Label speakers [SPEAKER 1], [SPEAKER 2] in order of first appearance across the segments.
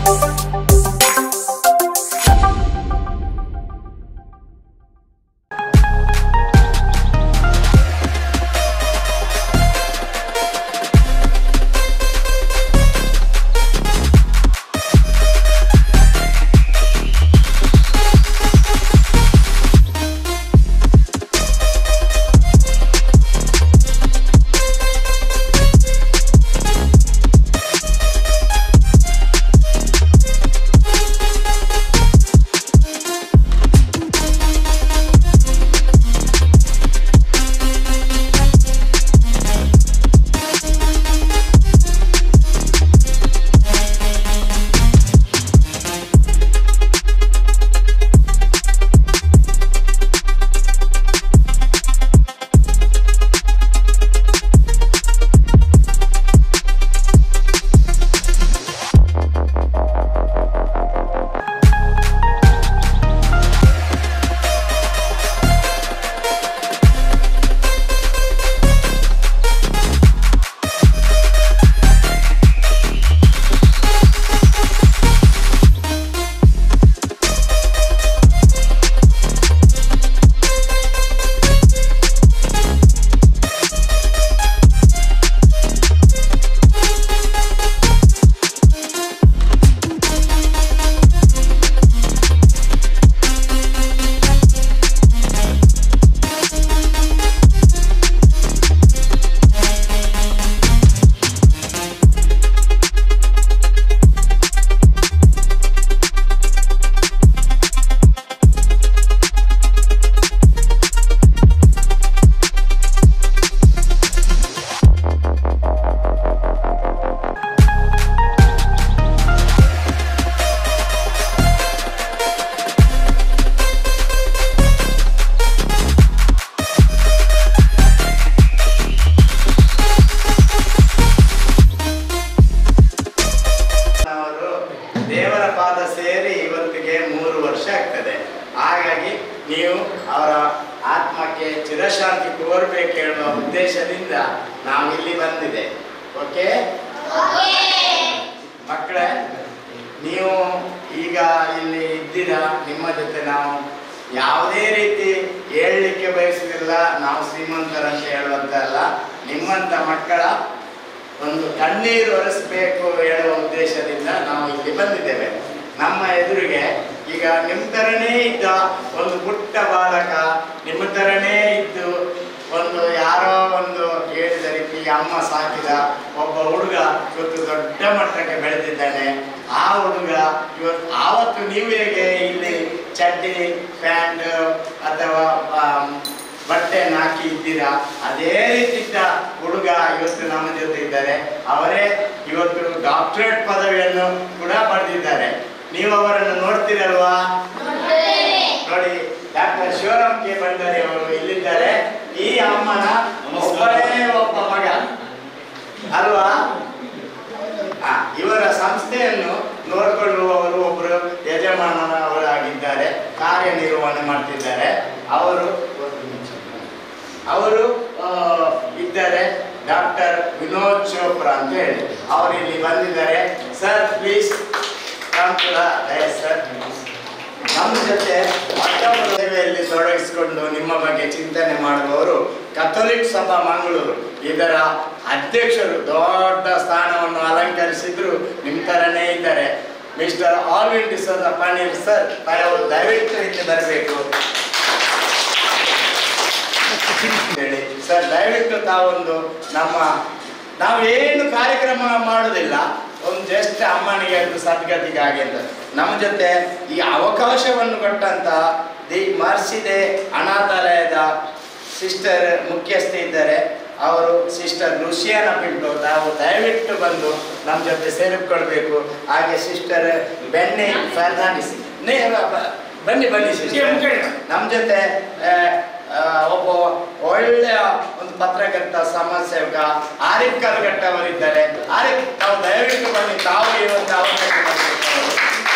[SPEAKER 1] ಅವರು ದೇವರ ಪಾದ ಸೇರಿ ಇವತ್ತಿಗೆ ಮೂರು ವರ್ಷ ಆಗ್ತದೆ ಹಾಗಾಗಿ ನೀವು ಅವರ ಆತ್ಮಕ್ಕೆ ಚಿರಶಾಂತಿ ಕೋರ್ಬೇಕು ಹೇಳುವ ಉದ್ದೇಶದಿಂದ ನಾವು ಇಲ್ಲಿ ಬಂದಿದೆ ಓಕೆ ಮಕ್ಕಳೇ ನೀವು ಈಗ ಇಲ್ಲಿ ಇದ್ದೀರಾ ನಿಮ್ಮ ಜೊತೆ ನಾವು ಯಾವುದೇ ರೀತಿ ಹೇಳಲಿಕ್ಕೆ ಬಯಸುವುದಿಲ್ಲ ನಾವು ಶ್ರೀಮಂತರಂತ ಹೇಳುವಂತಲ್ಲ ನಿಮ್ಮಂತ ಮಕ್ಕಳ ಒಂದು ಕಣ್ಣೀರು ಒರೆಸಬೇಕು ಹೇಳುವ ಉದ್ದೇಶದಿಂದ ನಾವು ಇಲ್ಲಿ ಬಂದಿದ್ದೇವೆ ನಮ್ಮ ಎದುರಿಗೆ ಈಗ ನಿಮ್ಮ ಥರನೇ ಇದ್ದ ಒಂದು ಪುಟ್ಟ ಬಾಲಕ ನಿಮ್ಮ ಥರನೇ ಇದ್ದು ಒಂದು ಯಾರೋ ಒಂದು ಹೇಳಿದ ರೀತಿ ಅಮ್ಮ ಸಾಕಿದ ಒಬ್ಬ ಹುಡುಗ ಇವತ್ತು ದೊಡ್ಡ ಮಟ್ಟಕ್ಕೆ ಬೆಳೆದಿದ್ದಾನೆ ಆ ಹುಡುಗ ಇವತ್ತು ಆವತ್ತು ನೀವು ಹೇಗೆ ಇಲ್ಲಿ ಚಡ್ಡಿ ಪ್ಯಾಂಟ್ ಅಥವಾ ಆಮ್, ಬಟ್ಟೆಯನ್ನು ಹಾಕಿ ಇದ್ದೀರಾ ಅದೇ ರೀತಿದ್ದ ಹುಡುಗ ಇವತ್ತು ನಮ್ಮ ಜೊತೆ ಇದ್ದಾರೆ ಅವರೇ ಇವತ್ತು ಡಾಕ್ಟರೇಟ್ ಪದವಿಯನ್ನು ಕೂಡ ಪಡೆದಿದ್ದಾರೆ ನೀವು ಅವರನ್ನು ನೋಡ್ತೀರಲ್ವಾ ನೋಡಿ ಡಾಕ್ಟರ್ ಶಿವರಾಮ್ ಕೆ ಭಂಡಾರಿ ಅವರು ಇಲ್ಲಿದ್ದಾರೆ ಈ ಅಮ್ಮನ ಒಬ್ಬರೇ ಒಬ್ಬ ಮಗ ಅಲ್ವಾ ಆ, ಇವರ ಸಂಸ್ಥೆಯನ್ನು ನೋಡಿಕೊಳ್ಳುವವರು ಒಬ್ಬರು ಯಜಮಾನವರಾಗಿದ್ದಾರೆ ಕಾರ್ಯನಿರ್ವಹಣೆ ಮಾಡ್ತಿದ್ದಾರೆ ಅವರು ಅವರು ಆ, ಇದ್ದಾರೆ ಡಾಕ್ಟರ್ ವಿನೋದ್ ಚೋಪ್ರಾ ಅಂತ ಹೇಳಿ ಅವರು ಇಲ್ಲಿ ಬಂದಿದ್ದಾರೆ ಸರ್ ಪ್ಲೀಸ್ ಸರ್ ನಮ್ಮ ಜೊತೆ ಮತ್ತೊಬ್ಬ ಸೇವೆಯಲ್ಲಿ ತೊಡಗಿಸಿಕೊಂಡು ನಿಮ್ಮ ಬಗ್ಗೆ ಚಿಂತನೆ ಮಾಡುವವರು ಕಥೋಲಿಕ್ ಸಭಾ ಮಂಗಳೂರು ಇದರ ಅಧ್ಯಕ್ಷರು ದೊಡ್ಡ ಸ್ಥಾನವನ್ನು ಅಲಂಕರಿಸಿದ್ರು ನಿಮ್ಮ ಥರನೇ ಇದ್ದಾರೆ ಮಿಸ್ಟರ್ ಆಲ್ವಿನ್ ಡಿಸೋದ ಪನೀರ್ ಸರ್ ತಾವು ದಯವಿಟ್ಟು ಇಲ್ಲಿ ಬರಬೇಕು ಹೇಳಿ ಸರ್ ದಯವಿಟ್ಟು ತಾವೊಂದು ನಮ್ಮ ನಾವೇನು ಕಾರ್ಯಕ್ರಮ ಮಾಡೋದಿಲ್ಲ ಒಂದು ಜಸ್ಟ್ ಅಮ್ಮನಿಗೆ ಒಂದು ಸದ್ಗತಿಗಾಗಿ ಅಂತ ನಮ್ಮ ಜೊತೆ ಈ ಅವಕಾಶವನ್ನು ಕೊಟ್ಟಂತ ದಿ ಮರ್ಸಿದೆ ಅನಾಥಾಲಯದ ಸಿಸ್ಟರ್ ಮುಖ್ಯಸ್ಥೆ ಇದ್ದಾರೆ ಅವರು ಸಿಸ್ಟರ್ ಲುಸಿಯಾನ ಪಿಂಟು ತಾವು ದಯವಿಟ್ಟು ಬಂದು ನಮ್ಮ ಜೊತೆ ಸೇರಿಕೊಳ್ಬೇಕು ಹಾಗೆ ಸಿಸ್ಟರ್ ಬೆನ್ನಿ ಫರ್ನಾಂಡಿಸ್ ನೇ ಬ- ಬನ್ನಿ ಬನ್ನಿ ಸಿಸ್ಟರ್ ನಮ್ಮ ಜೊತೆ ಆ, ಆ, ಒಬ್ಬ ಒಳ್ಳೆಯ ಒಂದು ಪತ್ರಕರ್ತ ಸಮಾಜ ಸೇವಕ ಆರಿಫ್ ಕಲ್ಗಟ್ಟ ಅವರಿದ್ದಾರೆ ಆರಿಫ್ ತಾವು ದಯವಿಟ್ಟು ಬನ್ನಿ ತಾವು ಈ ಒಂದು ಅವಕಾಶ ಮಾಡಿಕೊಟ್ಟವರು.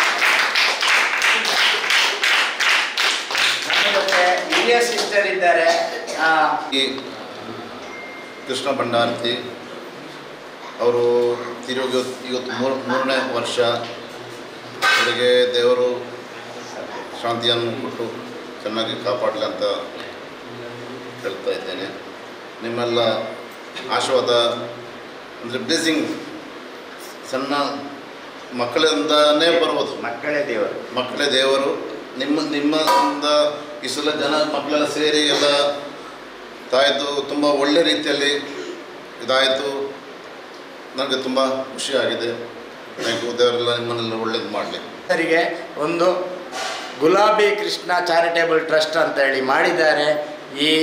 [SPEAKER 1] ನಮ್ಮ ಜೊತೆ ಹಿರಿಯ ಸಿಸ್ಟರ್ ಇದ್ದಾರೆ ಆ,
[SPEAKER 2] ಈ ಕೃಷ್ಣ ಭಂಡಾರ್ತಿ ಅವರು ತಿರುಗಿ ಇವತ್ತು ಮೂರು ಮೂರನೇ ವರ್ಷ ಅವರಿಗೆ ದೇವರು ಶಾಂತಿಯನ್ನು ಕೊಟ್ಟು ಚೆನ್ನಾಗಿ ಕಾಪಾಡಲಿ ಅಂತ ಹೇಳ್ತಾ ಇದ್ದೇನೆ ನಿಮ್ಮೆಲ್ಲ ಆಶೀರ್ವಾದ ಅಂದರೆ ಬ್ಲೆಸ್ಸಿಂಗ್ ಸಣ್ಣ ಮಕ್ಕಳಿಂದನೇ ಬರುವುದು
[SPEAKER 1] ಮಕ್ಕಳೇ ದೇವರು
[SPEAKER 2] ಮಕ್ಕಳೇ ದೇವರು ನಿಮ್ಮ ನಿಮ್ಮಿಂದ ಈ ಸಲ ಜನ ಮಕ್ಕಳೆಲ್ಲ ಸೇರಿ ಎಲ್ಲ ತಾಯಿತು ತುಂಬ ಒಳ್ಳೆ ರೀತಿಯಲ್ಲಿ ಇದಾಯಿತು ನನಗೆ ತುಂಬ ಖುಷಿಯಾಗಿದೆ ಥ್ಯಾಂಕ್ ಯು ದೇವರೆಲ್ಲ ನಿಮ್ಮನ್ನೆಲ್ಲ ಒಳ್ಳೇದು ಮಾಡಲಿ
[SPEAKER 1] ಅವರಿಗೆ ಒಂದು ಗುಲಾಬಿ ಕೃಷ್ಣ ಚಾರಿಟೇಬಲ್ ಟ್ರಸ್ಟ್ ಅಂತ ಹೇಳಿ ಮಾಡಿದ್ದಾರೆ ಈ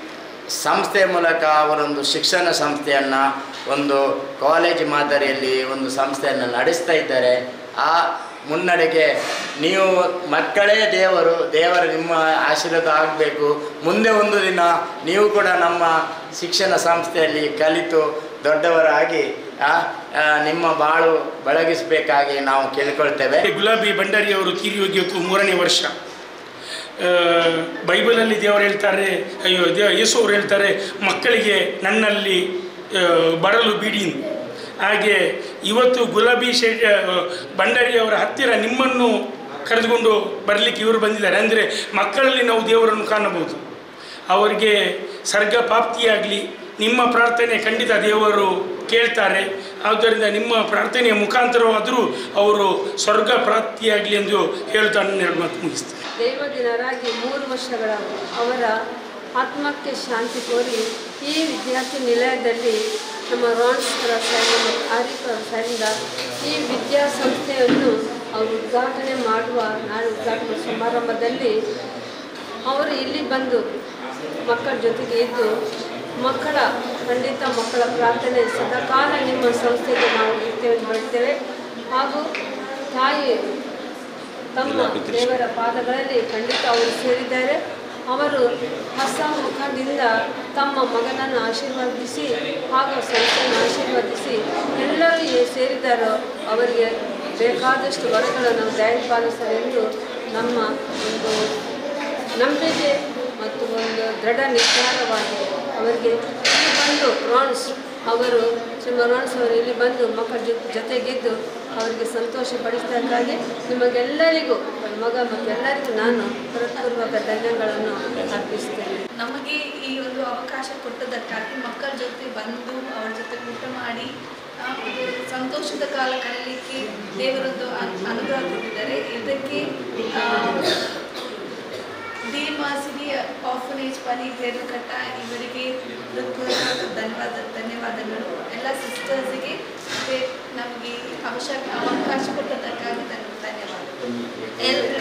[SPEAKER 1] ಸಂಸ್ಥೆ ಮೂಲಕ ಅವರೊಂದು ಶಿಕ್ಷಣ ಸಂಸ್ಥೆಯನ್ನು ಒಂದು ಕಾಲೇಜ್ ಮಾದರಿಯಲ್ಲಿ ಒಂದು ಸಂಸ್ಥೆಯನ್ನು ನಡೆಸ್ತಾ ಇದ್ದಾರೆ ಆ ಮುನ್ನಡೆಗೆ ನೀವು ಮಕ್ಕಳೇ ದೇವರು ದೇವರ ನಿಮ್ಮ ಆಶೀರ್ವಾದ ಆಗಬೇಕು ಮುಂದೆ ಒಂದು ದಿನ ನೀವು ಕೂಡ ನಮ್ಮ ಶಿಕ್ಷಣ ಸಂಸ್ಥೆಯಲ್ಲಿ ಕಲಿತು ದೊಡ್ಡವರಾಗಿ ಆ, ಆ, ನಿಮ್ಮ ಬಾಳು ಬೆಳಗಿಸಬೇಕಾಗಿ ನಾವು ಕೇಳಿಕೊಳ್ತೇವೆ
[SPEAKER 3] ಗುಲಾಬಿ ಭಂಡಾರಿ ಅವರು ತೀರಿ ಹೋಗಿದ್ದು ಮೂರನೇ ವರ್ಷ ಆ, ಬೈಬಲಲ್ಲಿ ದೇವರು ಹೇಳ್ತಾರೆ ಅಯ್ಯೋ ದೇವ ಯೇಸು ಅವರು ಹೇಳ್ತಾರೆ ಮಕ್ಕಳಿಗೆ ನನ್ನಲ್ಲಿ ಆ, ಬರಲು ಬಿಡಿ ಹಾಗೆ ಇವತ್ತು ಗುಲಾಬಿ ಶೇಟ್ ಭಂಡಾರಿ ಅವರ ಹತ್ತಿರ ನಿಮ್ಮನ್ನು ಕರೆದುಕೊಂಡು ಬರಲಿಕ್ಕೆ ಇವರು ಬಂದಿದ್ದಾರೆ ಅಂದರೆ ಮಕ್ಕಳಲ್ಲಿ ನಾವು ದೇವರನ್ನು ಕಾಣಬಹುದು ಅವರಿಗೆ ಸರ್ಗ ಪ್ರಾಪ್ತಿಯಾಗಲಿ ನಿಮ್ಮ ಪ್ರಾರ್ಥನೆ ಖಂಡಿತ ದೇವರು ಕೇಳ್ತಾರೆ ಆದ್ದರಿಂದ ನಿಮ್ಮ ಪ್ರಾರ್ಥನೆಯ ಮುಖಾಂತರವಾದರೂ ಅವರು ಸ್ವರ್ಗ ಪ್ರಾಪ್ತಿಯಾಗಲಿ ಎಂದು ಹೇಳ್ತಾ ನನ್ನ ಎರಡು ಮಾತು ಮುಗಿಸ್ತಾರೆ
[SPEAKER 4] ದೈವದಿನರಾಗಿ ಮೂರು ವರ್ಷಗಳ ಅವರ ಆತ್ಮಕ್ಕೆ ಶಾಂತಿ ಕೋರಿ ಈ ವಿದ್ಯಾರ್ಥಿ ನಿಲಯದಲ್ಲಿ ನಮ್ಮ ರಾಣ್ಸ್ಕರ ಸೈನ್ಯ ಮತ್ತು ಆರಿಫರ ಸೈನ್ಯದ ಈ ವಿದ್ಯಾಸಂಸ್ಥೆಯನ್ನು ಅವರು ಉದ್ಘಾಟನೆ ಮಾಡುವ ನಾಳೆ ಉದ್ಘಾಟನೆ ಸಮಾರಂಭದಲ್ಲಿ ಅವರು ಇಲ್ಲಿ ಬಂದು ಮಕ್ಕಳ ಜೊತೆಗೆ ಇದ್ದು ಮಕ್ಕಳ ಖಂಡಿತ ಮಕ್ಕಳ ಪ್ರಾರ್ಥನೆ ಸದಾಕಾಲ ನಿಮ್ಮ ಸಂಸ್ಥೆಗೆ ನಾವು ಇರ್ತೇವೆ ಅಂತ ಹೇಳ್ತೇವೆ ಹಾಗೂ ತಾಯಿ ತಮ್ಮ ದೇವರ ಪಾದಗಳಲ್ಲಿ ಖಂಡಿತ ಅವರು ಸೇರಿದ್ದಾರೆ ಅವರು ಹೊಸ ಮುಖದಿಂದ ತಮ್ಮ ಮಗನನ್ನು ಆಶೀರ್ವದಿಸಿ ಹಾಗೂ ಸಂಸ್ಥೆಯನ್ನು ಆಶೀರ್ವದಿಸಿ ಎಲ್ಲರೂ ಏ- ಸೇರಿದ್ದಾರೋ ಅವರಿಗೆ ಬೇಕಾದಷ್ಟು ವರಗಳನ್ನು ದಯಪಾಲಿಸಲು ಎಂದು ನಮ್ಮ ಒಂದು ನಂಬಿಕೆ ಮತ್ತು ಒಂದು ದೃಢ ನಿರ್ಧಾರವಾಗಿ ಅವರಿಗೆ ಇಲ್ಲಿ ಬಂದು ರಾನ್ಸ್ ಅವರು ಶ್ರೀಮ ರಾನ್ಸ್ ಅವರು ಇಲ್ಲಿ ಬಂದು ಮಕ್ಕಳ ಜೊತೆ ಜೊತೆಗಿದ್ದು ಅವರಿಗೆ ಸಂತೋಷಪಡಿಸೋದಕ್ಕಾಗಿ ನಿಮಗೆಲ್ಲರಿಗೂ ನನ್ನ ಮಗ ಮತ್ತು ಎಲ್ಲರಿಗೂ ನಾನು ಹೃತ್ಪೂರ್ವಕ ಧನ್ಯಗಳನ್ನು ಅರ್ಪಿಸ್ತೇನೆ
[SPEAKER 5] ನಮಗೆ ಈ ಒಂದು ಅವಕಾಶ ಕೊಟ್ಟದಕ್ಕಾಗಿ ಮಕ್ಕಳ ಜೊತೆ ಬಂದು ಅವರ ಜೊತೆ ಊಟ ಮಾಡಿ ಆ, ಒಂದು ಸಂತೋಷದ ಕಾಲ ಕಳೆಯಲಿಕ್ಕೆ ದೇವರದ್ದು ಅನ್- ಅನುಗ್ರಹ ಕೊಟ್ಟಿದ್ದಾರೆ ಇದಕ್ಕೆ ಭೀಮಾ ಸಿರಿ ಆರ್ಫನೇಜ್ ಪನಿ ಹೇರುಕಟ್ಟ ಇವರಿಗೆ ಹೃತ್ಪೂರ್ವಕ ಧನ್ಯವಾದ ಧನ್ಯವಾದಗಳು ಎಲ್ಲ ಸಿಸ್ಟರ್ಸಿಗೆ ಮತ್ತು ನಮಗೆ ಅವಶ್ಯಕ ಅವಕಾಶ ಕೊಟ್ಟದಕ್ಕಾಗಿ ಧನ್ಯ- ಧನ್ಯವಾದಗಳು ಎಲ್